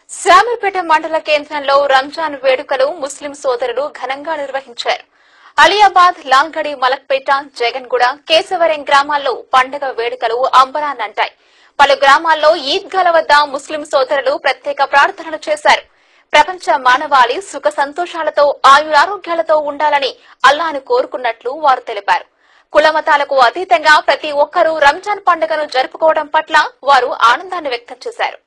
శామర్పేట మండల కేంద్రంలో రంజాన్ వేడుకలు ముస్లిం సోదరులు ఘనంగా నిర్వహించారు అలియాబాద్ లాల్గడి మలక్పేట జగన్గూడ కేశవరం గ్రామాల్లో పండుగ వేడుకలు అంబరాన్నంటాయి పలు గ్రామాల్లో ఈద్గాల వద్ద ముస్లిం సోదరులు ప్రత్యేక ప్రార్థనలు చేశారు ప్రపంచ మానవాళి సుఖ సంతోషాలతో ఆయురారోగ్యాలతో ఉండాలని అల్లాను కోరుకున్నట్లు వారు తెలిపారు కులమతాలకు అతీతంగా ప్రతి ఒక్కరూ రంజాన్ పండుగను జరుపుకోవడం పట్ల వారు ఆనందాన్ని వ్యక్తం చేశారు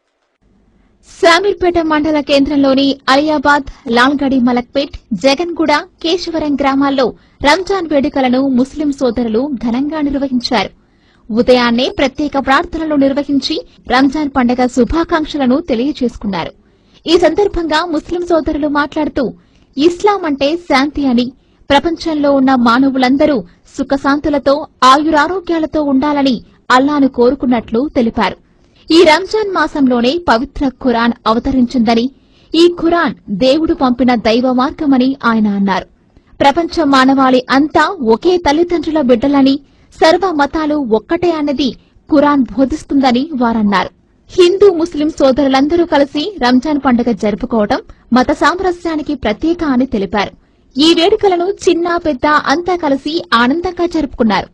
శామీర్పేట మండల కేంద్రంలోని అలియాబాద్ లాల్గడి మలక్పేట్ జగన్గూడ కేశవరం గ్రామాల్లో రంజాన్ వేడుకలను ముస్లిం సోదరులు ఘనంగా నిర్వహించారు ఉదయాన్నే ప్రత్యేక ప్రార్థనలు నిర్వహించి రంజాన్ పండుగ శుభాకాంక్షలను తెలియజేసుకున్నారు ఈ సందర్భంగా ముస్లిం సోదరులు మాట్లాడుతూ ఇస్లాం అంటే శాంతి అని ప్రపంచంలో ఉన్న మానవులందరూ సుఖశాంతులతో ఆయురారోగ్యాలతో ఉండాలని అల్లాను కోరుకున్నట్లు తెలిపారు ఈ రంజాన్ మాసంలోనే పవిత్ర ఖురాన్ అవతరించిందని ఈ ఖురాన్ దేవుడు పంపిన దైవ మార్గమని ఆయన అన్నారు ప్రపంచ మానవాళి అంతా ఒకే తల్లిదండ్రుల బిడ్డలని సర్వ మతాలు ఒక్కటే అన్నది ఖురాన్ బోధిస్తుందని వారన్నారు హిందూ ముస్లిం సోదరులందరూ కలిసి రంజాన్ పండుగ జరుపుకోవడం మత సామరస్యానికి ప్రత్యేక అని తెలిపారు ఈ వేడుకలను చిన్న పెద్ద అంతా కలిసి ఆనందంగా జరుపుకున్నారు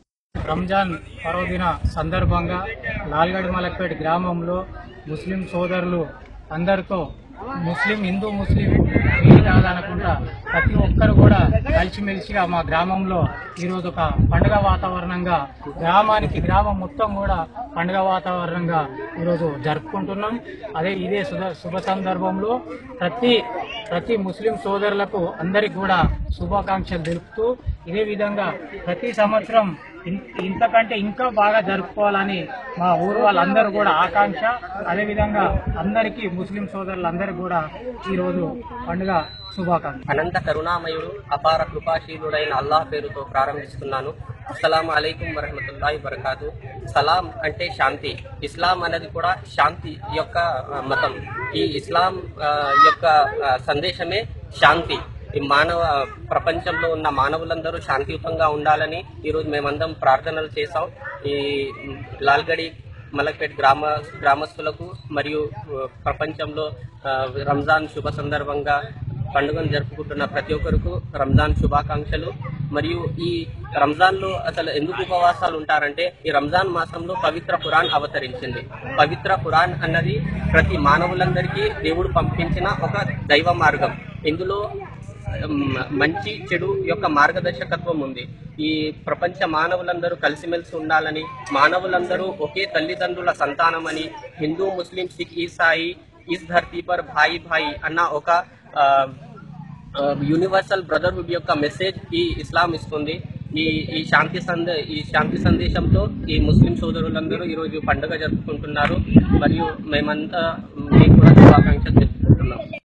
రంజాన్ పర్వదిన సందర్భంగా లాల్గఢ్ మలక్పేట్ గ్రామంలో ముస్లిం సోదరులు అందరితో ముస్లిం హిందూ ముస్లిం వీలు కాదనకుండా ప్రతి ఒక్కరు కూడా కలిసిమెలిసిగా మా గ్రామంలో ఈరోజు ఒక పండుగ వాతావరణంగా గ్రామానికి గ్రామం మొత్తం కూడా పండుగ వాతావరణంగా ఈరోజు జరుపుకుంటున్నాం అదే ఇదే శుభ శుభ సందర్భంలో ప్రతి ప్రతి ముస్లిం సోదరులకు అందరికి కూడా శుభాకాంక్షలు తెలుపుతూ ఇదే విధంగా ప్రతి సంవత్సరం ఇన్- ఇంతకంటే ఇంకా బాగా జరుపుకోవాలని మా ఊరు వాళ్ళందరూ కూడా ఆకాంక్ష అదేవిధంగా అందరికీ ముస్లిం సోదరులందరికీ కూడా ఈరోజు పండుగ శుభాకాంక్ష అనంత కరుణామయుడు అపార కృపాశీలుడైన అల్లాహ్ పేరుతో ప్రారంభిస్తున్నాను అస్సలాం అలైకుం వరహమతుల్లాహి వరకాతు సలాం అంటే శాంతి ఇస్లాం అనేది కూడా శాంతి యొక్క ఆ, మతం ఈ ఇస్లాం ఆ, యొక్క ఆ, సందేశమే శాంతి ఈ మానవ ప్రపంచంలో ఉన్న మానవులందరూ శాంతియుతంగా ఉండాలని ఈరోజు మేమందరం ప్రార్థనలు చేశాం ఈ లాల్గడి మలక్పేట్ గ్రామ గ్రామస్తులకు మరియు ఆ, ప్రపంచంలో ఆ, రంజాన్ శుభ సందర్భంగా పండుగను జరుపుకుంటున్న ప్రతి ఒక్కరికి రంజాన్ శుభాకాంక్షలు మరియు ఈ రంజాన్ లో అసలు ఎందుకు ఉపవాసాలు ఉంటారంటే ఈ రంజాన్ మాసంలో పవిత్ర ఖురాన్ అవతరించింది పవిత్ర ఖురాన్ అన్నది ప్రతి మానవులందరికీ దేవుడు పంపించిన ఒక దైవ మార్గం ఇందులో ఉమ్, మంచి చెడు యొక్క మార్గదర్శకత్వం ఉంది ఈ ప్రపంచ మానవులందరూ కలిసిమెలిసి ఉండాలని మానవులందరూ ఒకే తల్లిదండ్రుల సంతానమని హిందూ ముస్లిం సిక్ ఈసాయి ఇస్ ధర్తీ పర్ భాయి భాయి అన్న ఒక ఆ, ఆ, యూనివర్సల్ బ్రదర్హుడ్ యొక్క మెసేజ్ ఈ ఇస్లాం ఇస్తుంది ఈ ఈ శాంతి సందే ఈ శాంతి సందేశంతో ఈ ముస్లిం సోదరులందరూ ఈరోజు పండుగ జరుపుకుంటున్నారు మరియు మేమంతా మీకు కూడా శుభాకాంక్షలు తెలుపుకుంటున్నాం